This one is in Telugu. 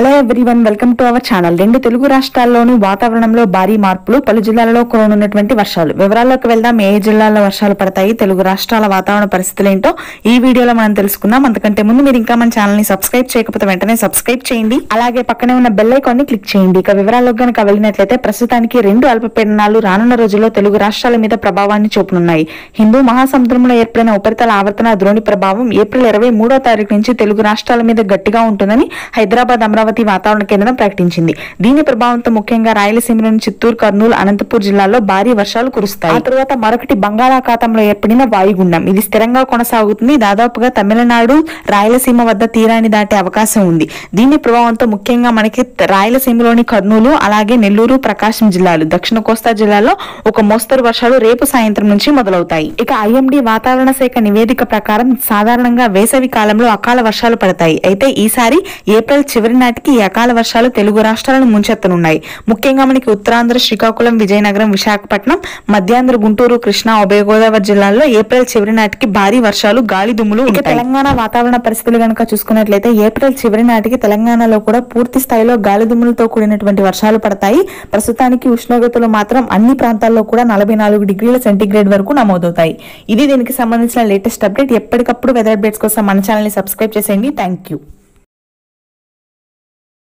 hello everyone welcome to our channel రెండు తెలుగు రాష్ట్రాల్లోని వాతావరణంలో భారీ మార్పులు పలు జిల్లాలలో కురనున్నటువంటి వర్షాలు వివరాల్లోకి వెళ్దాం ఏ జిల్లాల్లో వర్షాలు పడతాయి తెలుగు రాష్ట్రాల వాతావరణ పరిస్థితులు ఏంటో ఈ వీడియోలో మనం తెలుసుకుందాం అంతకంటే ముందు మీరు ఇంకా మన ఛానల్ ని సబ్స్క్రైబ్ చేయకపోతే వెంటనే సబ్స్క్రైబ్ చేయండి అలాగే పక్కనే ఉన్న బెల్ ఐకాన్ ని క్లిక్ చేయండి ఇక వివరాల్లోకి గనక వెళ్ళినట్లయితే ప్రస్తుతానికి రెండు అల్పపీడనాలు రానున్న రోజుల్లో తెలుగు రాష్ట్రాల మీద ప్రభావాన్ని చూపనున్నాయి హిందూ మహాసముద్రంలో ఏర్పడిన ఉపరితల ఆవర్తన ద్రోణి ప్రభావం ఏప్రిల్ ఇరవై మూడో తారీఖు నుంచి తెలుగు రాష్ట్రాల మీద గట్టిగా ఉంటుందని హైదరాబాద్ అమరావతి వాతావరణ కేంద్రం ప్రకటించింది దీని ప్రభావంతో ముఖ్యంగా రాయలసీమలోని చిత్తూరు కర్నూలు అనంతపూర్ జిల్లాల్లో భారీ వర్షాలు కురుస్తాయి ఆ తర్వాత మరొకటి బంగాళాఖాతంలో ఏర్పడిన వాయుగుండం ఇది స్థిరంగా కొనసాగుతుంది దాదాపుగా తమిళనాడు రాయలసీమ వద్ద తీరాన్ని దాటే అవకాశం ఉంది దీని ప్రభావంతో ముఖ్యంగా మనకి రాయలసీమలోని కర్నూలు అలాగే నెల్లూరు ప్రకాశం జిల్లాలు దక్షిణ కోస్తా జిల్లాలో ఒక మోస్తరు వర్షాలు రేపు సాయంత్రం నుంచి మొదలవుతాయి ఇక ఐఎండీ వాతావరణ శాఖ నివేదిక ప్రకారం సాధారణంగా వేసవి కాలంలో అకాల వర్షాలు పడతాయి అయితే ఈసారి ఏప్రిల్ చివరి నాటికి ఈ అకాల వర్షాలు తెలుగు రాష్ట్రాలను ముంచెత్తనున్నాయి ముఖ్యంగా మనకి ఉత్తరాంధ్ర శ్రీకాకుళం విజయనగరం విశాఖపట్నం మధ్యాంధ్ర గుంటూరు కృష్ణా ఉభయ గోదావరి జిల్లాల్లో ఏప్రిల్ చివరి నాటికి భారీ వర్షాలు గాలి దుమ్ములు ఇక తెలంగాణ వాతావరణ పరిస్థితులు గనక చూసుకున్నట్లయితే ఏప్రిల్ చివరి నాటికి తెలంగాణలో కూడా పూర్తి స్థాయిలో గాలి దుమ్ములతో కూడినటువంటి వర్షాలు పడతాయి ప్రస్తుతానికి ఉష్ణోగ్రతలు మాత్రం అన్ని ప్రాంతాల్లో కూడా నలభై నాలుగు డిగ్రీల సెంటీగ్రేడ్ వరకు నమోదవుతాయి ఇది దీనికి సంబంధించిన లేటెస్ట్ అప్డేట్ ఎప్పటికప్పుడు వెదర్ అప్డేట్స్ కోసం మన ఛానల్ ని సబ్స్క్రైబ్ చేసేయండి థ్యాంక్ యూ